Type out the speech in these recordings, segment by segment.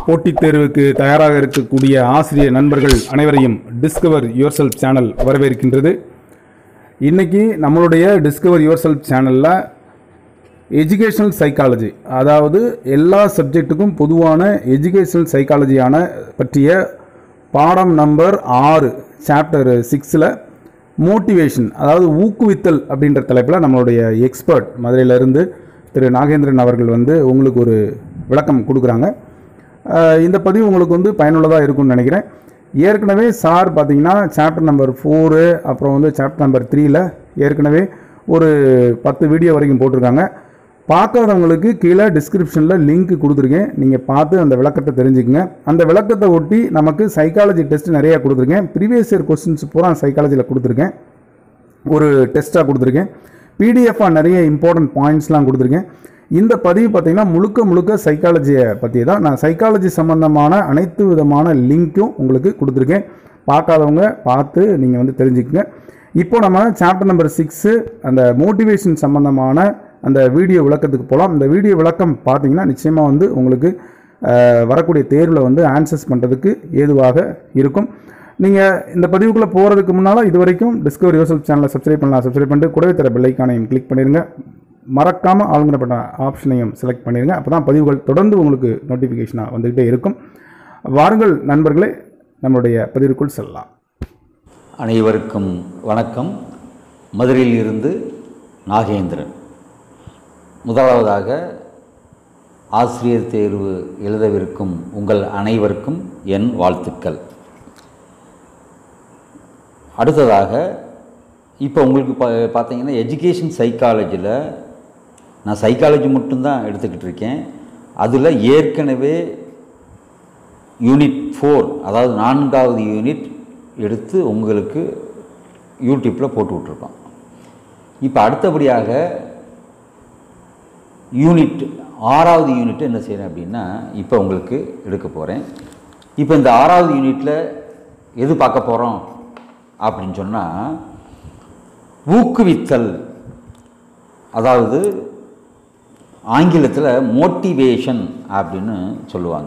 போட்டித் தேர்வுக்கு தயாராக இருக்கக்கூடிய ஆசிரியர் நண்பர்கள் அனைவரையும் டிஸ்கவர் யுவர் செல்ஃப் சேனல் வரவேற்கின்றது இன்னைக்கு நம்மளுடைய டிஸ்கவர் யுவர் செல்ஃப் சேனலில் எஜுகேஷனல் சைக்காலஜி அதாவது எல்லா சப்ஜெக்ட்டுக்கும் பொதுவான எஜுகேஷனல் சைக்காலஜியான பற்றிய பாடம் நம்பர் ஆறு சாப்டர் சிக்ஸில் மோட்டிவேஷன் அதாவது ஊக்குவித்தல் அப்படின்ற தலைப்பில் நம்மளுடைய எக்ஸ்பர்ட் மதுரையிலிருந்து திரு நாகேந்திரன் அவர்கள் வந்து உங்களுக்கு ஒரு விளக்கம் கொடுக்குறாங்க அஹ் இந்த பதிவு உங்களுக்கு வந்து பயனுள்ளதாக இருக்கும்னு நினைக்கிறேன் ஏற்கனவே சார் பார்த்தீங்கன்னா சாப்டர் நம்பர் ஃபோரு அப்புறம் வந்து சாப்டர் நம்பர் த்ரீல ஏற்கனவே ஒரு பத்து வீடியோ வரைக்கும் போட்டிருக்காங்க பார்க்காதவங்களுக்கு கீழே டிஸ்கிரிப்ஷனில் லிங்க் கொடுத்துருக்கேன் நீங்கள் பார்த்து அந்த விளக்கத்தை தெரிஞ்சுக்கங்க அந்த விளக்கத்தை ஒட்டி நமக்கு சைக்காலஜி டெஸ்ட் நிறையா கொடுத்துருக்கேன் ப்ரீவியஸ் இயர் கொஸ்டின்ஸ் பூரா சைக்காலஜியில் கொடுத்துருக்கேன் ஒரு டெஸ்ட்டாக கொடுத்துருக்கேன் பிடிஎஃபாக நிறைய இம்பார்ட்டன்ட் பாயிண்ட்ஸ்லாம் கொடுத்துருக்கேன் இந்த பதிவு பார்த்தீங்கன்னா முழுக்க முழுக்க சைக்காலஜியை பற்றி தான் நான் சைக்காலஜி சம்மந்தமான அனைத்து விதமான லிங்க்கும் உங்களுக்கு கொடுத்துருக்கேன் பார்க்காதவங்க பார்த்து நீங்கள் வந்து தெரிஞ்சுக்கங்க இப்போ நம்ம சாப்டர் நம்பர் சிக்ஸு அந்த மோட்டிவேஷன் சம்மந்தமான அந்த வீடியோ விளக்கத்துக்கு போகலாம் இந்த வீடியோ விளக்கம் பார்த்தீங்கன்னா நிச்சயமாக வந்து உங்களுக்கு அஹ், வரக்கூடிய தேர்வில் வந்து ஆன்சர்ஸ் பண்ணுறதுக்கு ஏதுவாக இருக்கும் நீங்கள் இந்த பதிவுக்குள்ளே போகிறதுக்கு முன்னால் இது வரைக்கும் டிஸ்கவர் யோசல் சேனலை சப்ஸ்கிரைப் பண்ணலாம் சப்ஸ்கிரைப் பண்ணிட்டு கூடவே தர பெல்லைக்கானையும் கிளிக் பண்ணிடுங்க மறக்காமல் ஆளுங்கப்பட்ட ஆப்ஷனையும் செலக்ட் பண்ணிடுங்க அப்போ தான் பதிவுகள் தொடர்ந்து உங்களுக்கு நோட்டிஃபிகேஷனாக வந்துக்கிட்டே இருக்கும் வாருங்கள் நண்பர்களே நம்மளுடைய பதிவுக்குள் செல்லலாம் அனைவருக்கும் வணக்கம் மதுரையில் இருந்து நாகேந்திரன் முதலாவதாக ஆசிரியர் தேர்வு எழுதவிருக்கும் உங்கள் அனைவருக்கும் என் வாழ்த்துக்கள் அடுத்ததாக இப்போ உங்களுக்கு பா பார்த்தீங்கன்னா எஜுகேஷன் சைக்காலஜியில் நான் சைக்காலஜி மட்டும்தான் எடுத்துக்கிட்டு இருக்கேன் அதில் ஏற்கனவே யூனிட் ஃபோர் அதாவது நான்காவது யூனிட் எடுத்து உங்களுக்கு யூடியூப்பில் போட்டு விட்ருக்கோம் இப்போ அடுத்தபடியாக யூனிட் ஆறாவது யூனிட் என்ன செய்கிறேன் அப்படின்னா இப்போ உங்களுக்கு எடுக்க போகிறேன் இப்போ இந்த ஆறாவது யூனிட்டில் எது பார்க்க போகிறோம் அப்படின்னு சொன்னால் ஊக்குவித்தல் அதாவது ஆங்கிலத்தில் மோட்டிவேஷன் அப்படின்னு சொல்லுவாங்க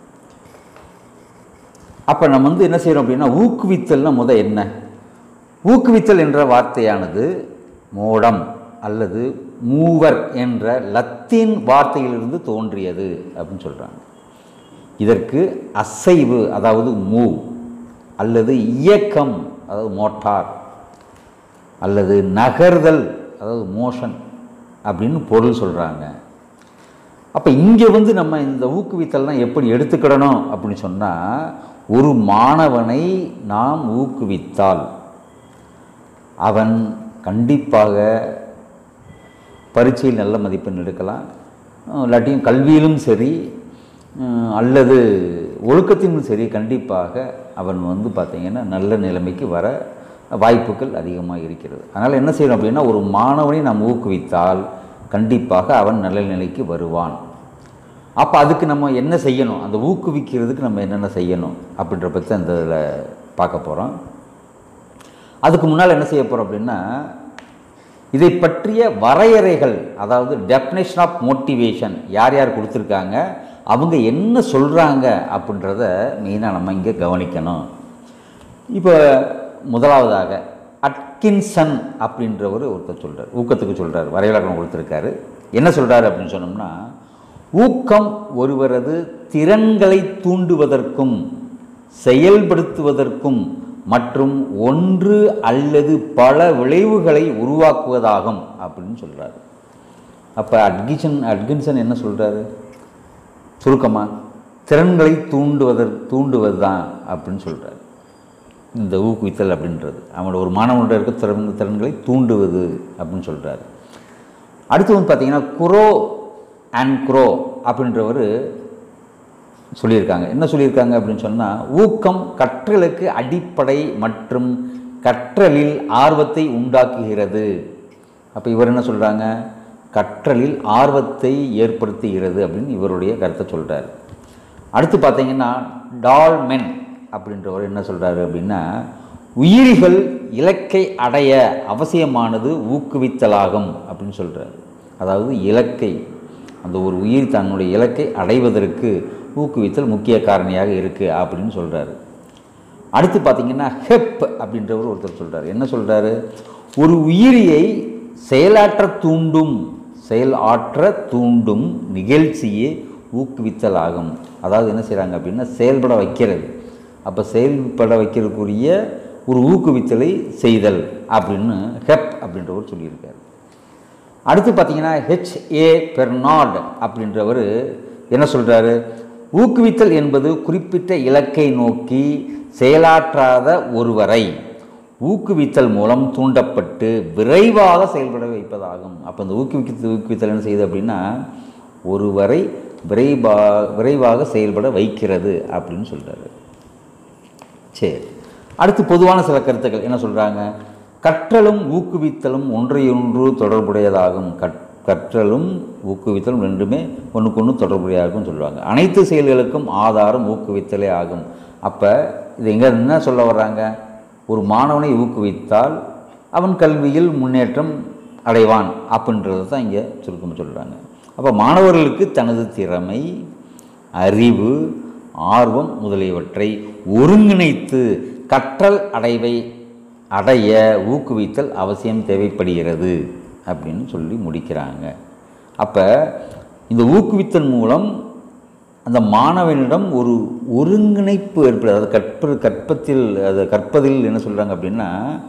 அப்போ நம்ம வந்து என்ன செய்கிறோம் அப்படின்னா ஊக்குவித்தல்னா முத என்ன ஊக்குவித்தல் என்ற வார்த்தையானது மோடம் அல்லது மூவர் என்ற லத்தீன் வார்த்தையிலிருந்து தோன்றியது அப்படின்னு சொல்கிறாங்க இதற்கு அசைவு அதாவது மூவ் அல்லது இயக்கம் அதாவது மோட்டார் அல்லது நகர்தல் அதாவது மோஷன் அப்படின்னு பொருள் சொல்கிறாங்க அப்போ இங்கே வந்து நம்ம இந்த ஊக்குவித்தல்லாம் எப்படி எடுத்துக்கிடணும் அப்படின்னு சொன்னால் ஒரு மாணவனை நாம் ஊக்குவித்தால் அவன் கண்டிப்பாக பரீட்சையில் நல்ல மதிப்பெண் எடுக்கலாம் அஹ் இல்லாட்டியும் கல்வியிலும் சரி அஹ் அல்லது ஒழுக்கத்திலும் சரி கண்டிப்பாக அவன் வந்து பார்த்திங்கன்னா நல்ல நிலைமைக்கு வர வாய்ப்புகள் அதிகமாக இருக்கிறது அதனால் என்ன செய்யணும் அப்படின்னா ஒரு மாணவனை நாம் ஊக்குவித்தால் கண்டிப்பாக அவன் நல்ல நிலைக்கு வருவான் அப்போ அதுக்கு நம்ம என்ன செய்யணும் அந்த ஊக்குவிக்கிறதுக்கு நம்ம என்னென்ன செய்யணும் அப்படின்ற பற்றி அந்த இதில் பார்க்க போகிறோம் அதுக்கு முன்னால் என்ன செய்ய போகிறோம் அப்படின்னா இதை பற்றிய வரையறைகள் அதாவது டெஃபினேஷன் ஆஃப் மோட்டிவேஷன் யார் யார் கொடுத்துருக்காங்க அவங்க என்ன சொல்கிறாங்க அப்படின்றத மெயினாக நம்ம இங்கே கவனிக்கணும் இப்போ முதலாவதாக அட்கின்சன் அப்படின்றவர் ஒருத்தர் சொல்கிறார் ஊக்கத்துக்கு சொல்கிறார் வரைவிலக்கணம் கொடுத்துருக்காரு என்ன சொல்கிறாரு அப்படின்னு சொன்னோம்னா ஊக்கம் ஒருவரது திறன்களை தூண்டுவதற்கும் செயல்படுத்துவதற்கும் மற்றும் ஒன்று அல்லது பல விளைவுகளை உருவாக்குவதாகும் அப்படின்னு சொல்கிறாரு அப்போ அட்கிஷன் அட்கின்சன் என்ன சொல்கிறாரு சுருக்கமாக திறன்களை தூண்டுவதற் தூண்டுவது தான் அப்படின்னு சொல்கிறார் இந்த ஊக்குவித்தல் அப்படின்றது அவனோட ஒரு மாணவனோட இருக்க திறன் திறன்களை தூண்டுவது அப்படின்னு சொல்கிறாரு அடுத்து வந்து பார்த்தீங்கன்னா குரோ அண்ட் குரோ அப்படின்றவர் சொல்லியிருக்காங்க என்ன சொல்லியிருக்காங்க அப்படின்னு சொன்னால் ஊக்கம் கற்றலுக்கு அடிப்படை மற்றும் கற்றலில் ஆர்வத்தை உண்டாக்குகிறது அப்போ இவர் என்ன சொல்கிறாங்க கற்றலில் ஆர்வத்தை ஏற்படுத்துகிறது அப்படின்னு இவருடைய கருத்தை சொல்கிறார் அடுத்து பார்த்தீங்கன்னா டால்மென் அப்படின்றவர் என்ன சொல்கிறாரு அப்படின்னா உயிரிகள் இலக்கை அடைய அவசியமானது ஊக்குவித்தலாகும் அப்படின்னு சொல்கிறார் அதாவது இலக்கை அந்த ஒரு உயிர் தன்னுடைய இலக்கை அடைவதற்கு ஊக்குவித்தல் முக்கிய காரணியாக இருக்குது அப்படின்னு சொல்கிறாரு அடுத்து பார்த்தீங்கன்னா ஹெப் அப்படின்றவர் ஒருத்தர் சொல்கிறார் என்ன சொல்கிறாரு ஒரு உயிரியை செயலாற்ற தூண்டும் செயல் ஆற்ற தூண்டும் நிகழ்ச்சியே ஊக்குவித்தல் ஆகும் அதாவது என்ன செய்கிறாங்க அப்படின்னா செயல்பட வைக்கிறது அப்போ செயல்பட வைக்கிறதுக்குரிய ஒரு ஊக்குவித்தலை செய்தல் அப்படின்னு ஹெப் அப்படின்றவர் சொல்லியிருக்காரு அடுத்து பார்த்தீங்கன்னா ஹெச் ஏ பெர்னார்ட் அப்படின்றவர் என்ன சொல்கிறாரு ஊக்குவித்தல் என்பது குறிப்பிட்ட இலக்கை நோக்கி செயலாற்றாத ஒருவரை ஊக்குவித்தல் மூலம் தூண்டப்பட்டு விரைவாக செயல்பட வைப்பதாகும் அப்போ இந்த ஊக்குவிக்க ஊக்குவித்தல் என்ன செய்யுது அப்படின்னா ஒருவரை விரைவா விரைவாக செயல்பட வைக்கிறது அப்படின்னு சொல்கிறாரு சரி அடுத்து பொதுவான சில கருத்துக்கள் என்ன சொல்கிறாங்க கற்றலும் ஊக்குவித்தலும் ஒன்றையொன்று தொடர்புடையதாகும் கற் கற்றலும் ஊக்குவித்தலும் ரெண்டுமே ஒன்றுக்கு ஒன்று தொடர்புடையதாகும் சொல்லுவாங்க அனைத்து செயல்களுக்கும் ஆதாரம் ஊக்குவித்தலே ஆகும் அப்போ இது எங்கே என்ன சொல்ல வர்றாங்க ஒரு மாணவனை ஊக்குவித்தால் அவன் கல்வியில் முன்னேற்றம் அடைவான் அப்படின்றது தான் இங்கே சுருக்கமாக சொல்கிறாங்க அப்போ மாணவர்களுக்கு தனது திறமை அறிவு ஆர்வம் முதலியவற்றை ஒருங்கிணைத்து கற்றல் அடைவை அடைய ஊக்குவித்தல் அவசியம் தேவைப்படுகிறது அப்படின்னு சொல்லி முடிக்கிறாங்க அப்போ இந்த ஊக்குவித்தல் மூலம் அந்த மாணவனிடம் ஒரு ஒருங்கிணைப்பு ஏற்படுது அது கற்ப கற்பத்தில் அது கற்பதில் என்ன சொல்கிறாங்க அப்படின்னா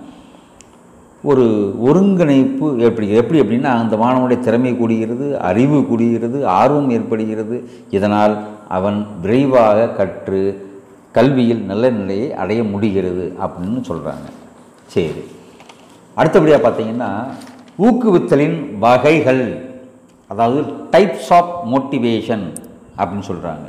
ஒரு ஒருங்கிணைப்பு ஏற்படுகிறது எப்படி அப்படின்னா அந்த மாணவனுடைய திறமை கூடுகிறது அறிவு கூடுகிறது ஆர்வம் ஏற்படுகிறது இதனால் அவன் விரைவாக கற்று கல்வியில் நல்ல நிலையை அடைய முடிகிறது அப்படின்னு சொல்கிறாங்க சரி அடுத்தபடியாக பார்த்தீங்கன்னா ஊக்குவித்தலின் வகைகள் அதாவது டைப்ஸ் ஆஃப் மோட்டிவேஷன் அப்படின்னு சொல்கிறாங்க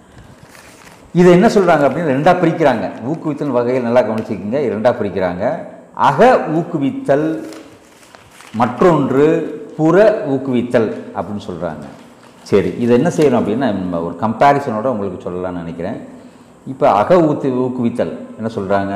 இதை என்ன சொல்கிறாங்க அப்படின்னு ரெண்டாக பிரிக்கிறாங்க ஊக்குவித்தல் வகைகள் நல்லா கவனிச்சிக்கோங்க ரெண்டாக பிரிக்கிறாங்க அக ஊக்குவித்தல் மற்றொன்று புற ஊக்குவித்தல் அப்படின்னு சொல்கிறாங்க சரி இதை என்ன செய்யணும் அப்படின்னா நம்ம ஒரு கம்பேரிசனோட உங்களுக்கு சொல்லலாம்னு நினைக்கிறேன் இப்போ அக ஊத்து ஊக்குவித்தல் என்ன சொல்கிறாங்க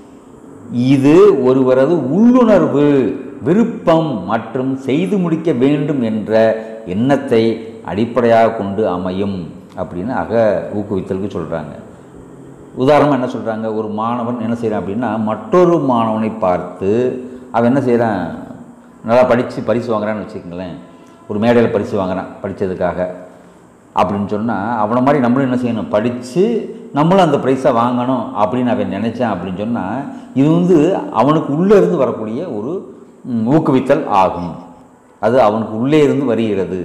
இது ஒருவரது உள்ளுணர்வு விருப்பம் மற்றும் செய்து முடிக்க வேண்டும் என்ற எண்ணத்தை அடிப்படையாக கொண்டு அமையும் அப்படின்னு அக ஊக்குவித்தலுக்கு சொல்கிறாங்க உதாரணமாக என்ன சொல்கிறாங்க ஒரு மாணவன் என்ன செய்கிறான் அப்படின்னா மற்றொரு மாணவனை பார்த்து அவன் என்ன செய்கிறான் நல்லா படித்து பரிசு வாங்குறான்னு வச்சுக்கோங்களேன் ஒரு மேடையில் பரிசு வாங்குறான் படித்ததுக்காக அப்படின்னு சொன்னால் அவனை மாதிரி நம்மளும் என்ன செய்யணும் படித்து நம்மளும் அந்த ப்ரைஸை வாங்கணும் அப்படின்னு அவன் நினச்சான் அப்படின்னு சொன்னால் இது வந்து அவனுக்கு உள்ளே இருந்து வரக்கூடிய ஒரு ம், ஊக்குவித்தல் ஆகும் அது அவனுக்கு உள்ளே இருந்து வருகிறது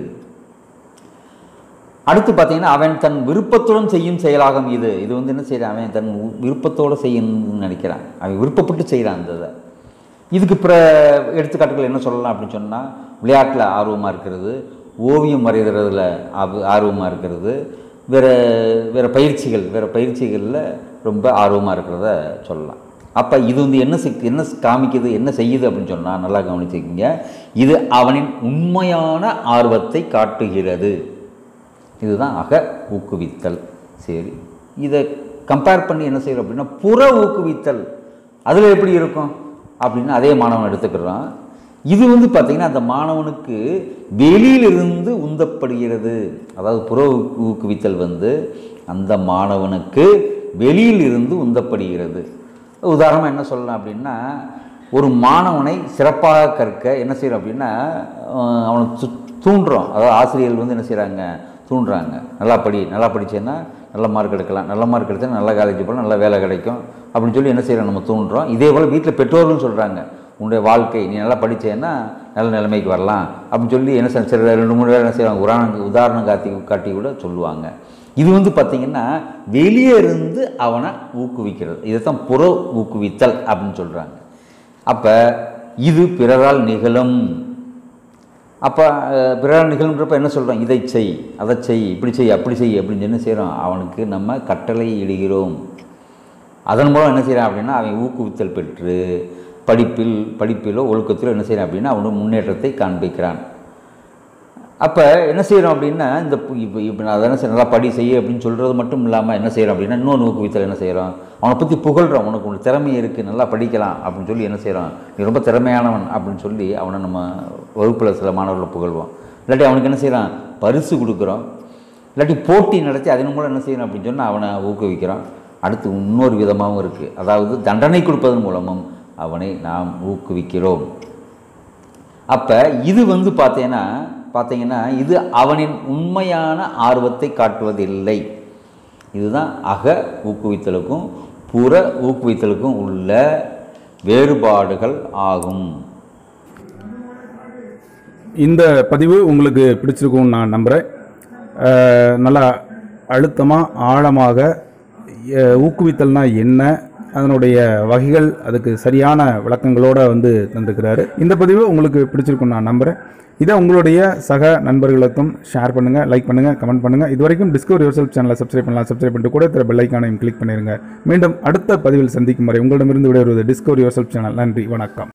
அடுத்து பார்த்தீங்கன்னா அவன் தன் விருப்பத்துடன் செய்யும் செயலாகும் இது இது வந்து என்ன செய்கிறான் அவன் தன் வு- விருப்பத்தோடு செய்யணும்னு நினைக்கிறான் அவன் விருப்பப்பட்டு செய்கிறான் அந்த இதை இதுக்கு பிற எடுத்துக்காட்டுகள் என்ன சொல்லலாம் அப்படின்னு சொன்னால் விளையாட்டில் ஆர்வமாக இருக்கிறது ஓவியம் வரைகிறதுல ஆர்வமாக இருக்கிறது வேறு வேறு பயிற்சிகள் வேறு பயிற்சிகளில் ரொம்ப ஆர்வமாக இருக்கிறத சொல்லலாம் அப்போ இது வந்து என்ன செய் என்ன காமிக்குது என்ன செய்யுது அப்படின்னு சொன்னால் நல்லா கவனிச்சுக்கோங்க இது அவனின் உண்மையான ஆர்வத்தை காட்டுகிறது இதுதான் அக ஊக்குவித்தல் சரி இதை கம்பேர் பண்ணி என்ன செய்கிறோம் அப்படின்னா புற ஊக்குவித்தல் அதில் எப்படி இருக்கும் அப்படின்னு அதே மாணவன் எடுத்துக்கிறான் இது வந்து பார்த்திங்கன்னா அந்த மாணவனுக்கு வெளியிலிருந்து உந்தப்படுகிறது அதாவது புற ஊக்கு- ஊக்குவித்தல் வந்து அந்த மாணவனுக்கு வெளியிலிருந்து உந்தப்படுகிறது உதாரணமாக என்ன சொல்லலாம் அப்படின்னா ஒரு மாணவனை சிறப்பாக கற்க என்ன செய்கிறோம் அப்படின்னா அஹ் அவனை து- தூண்டுறோம் அதாவது ஆசிரியர்கள் வந்து என்ன செய்கிறாங்க தூண்டுறாங்க நல்லா படி நல்லா படிச்சேன்னா நல்ல மார்க் எடுக்கலாம் நல்ல மார்க் எடுத்தா நல்ல காலேஜ் போகலாம் நல்ல வேலை கிடைக்கும் அப்படின்னு சொல்லி என்ன செய்கிறோம் நம்ம தூண்டுறோம் இதே போல் வீட்டில் பெற்றோர்களும் சொல்கிறாங்க உன்னுடைய வாழ்க்கை நீ நல்லா படிச்சேன்னா நல்ல நிலைமைக்கு வரலாம் அப்படின்னு சொல்லி என்ன செய்ய சரி ரெண்டு மூணு பேர் என்ன செய்வாங்க உதாரணம் உதாரணம் காட்டி காட்டி கூட சொல்லுவாங்க இது வந்து பார்த்திங்கன்னா வெளியே இருந்து அவனை ஊக்குவிக்கிறது இதைத்தான் புற ஊக்குவித்தல் அப்படின்னு சொல்கிறாங்க அப்போ இது பிறரால் நிகழும் அப்போ அஹ், பிறரால் நிகழும்ன்றப்ப என்ன சொல்கிறோம் இதை செய் அதை செய் இப்படி செய் அப்படி செய் அப்படின்னு என்ன செய்கிறோம் அவனுக்கு நம்ம கட்டளை இடுகிறோம் அதன் மூலம் என்ன செய்கிறான் அப்படின்னா அவன் ஊக்குவித்தல் பெற்று படிப்பில் படிப்பிலோ ஒழுக்கத்திலோ என்ன செய்கிறான் அப்படின்னா அவனோட முன்னேற்றத்தை காண்பிக்கிறான் அப்போ என்ன செய்கிறோம் அப்படின்னா இந்த பு- இப்போ இப்போ நான் அதெல்லாம் சரி நல்லா படி செய்ய அப்படின்னு சொல்கிறது மட்டும் இல்லாமல் என்ன செய்கிறோம் அப்படின்னா இன்னொன்று ஊக்குவித்தல் என்ன செய்கிறோம் அவனை பற்றி புகழ்கிறோம் உனக்கு ஒரு திறமை இருக்குது நல்லா படிக்கலாம் அப்படின்னு சொல்லி என்ன செய்கிறோம் நீ ரொம்ப திறமையானவன் அப்படின்னு சொல்லி அவனை நம்ம வகுப்பில் சில மாணவர்களை புகழ்வோம் இல்லாட்டி அவனுக்கு என்ன செய்கிறான் பரிசு கொடுக்குறோம் இல்லாட்டி போட்டி நடத்தி அதன் மூலம் என்ன செய்யணும் அப்படின்னு சொன்னால் அவனை ஊக்குவிக்கிறான் அடுத்து இன்னொரு விதமாகவும் இருக்குது அதாவது தண்டனை கொடுப்பதன் மூலமும் அவனை நாம் ஊக்குவிக்கிறோம் அப்போ இது வந்து பார்த்தீங்கன்னா பார்த்தீங்கன்னா இது அவனின் உண்மையான ஆர்வத்தை காட்டுவதில்லை இதுதான் அக ஊக்குவித்தலுக்கும் புற ஊக்குவித்தலுக்கும் உள்ள வேறுபாடுகள் ஆகும் இந்த பதிவு உங்களுக்கு பிடிச்சிருக்கும்னு நான் நம்புகிறேன் அஹ், நல்லா அழுத்தமாக ஆழமாக அஹ், ஊக்குவித்தல்னா என்ன அதனுடைய வகைகள் அதுக்கு சரியான விளக்கங்களோட வந்து தந்திருக்கிறாரு இந்த பதிவு உங்களுக்கு பிடிச்சிருக்கும்னு நான் நம்புகிறேன் இதை உங்களுடைய சக நண்பர்களுக்கும் ஷேர் பண்ணுங்கள் லைக் பண்ணுங்கள் கமெண்ட் பண்ணுங்கள் இது வரைக்கும் டிஸ்கவர் யுவர் செல்ஃப் சேனலை சப்ஸ்கிரைப் பண்ணலாம் சப்ஸ்கிரைப் பண்ணிட்டு கூட திரு பெல் ஐக்கானையும் கிளிக் பண்ணிடுங்க மீண்டும் அடுத்த பதிவில் சந்திக்கும் வரை உங்களிடமிருந்து விடைபெறுவது டிஸ்கவர் யுவர் செல்ஃப் சேனல் நன்றி வணக்கம்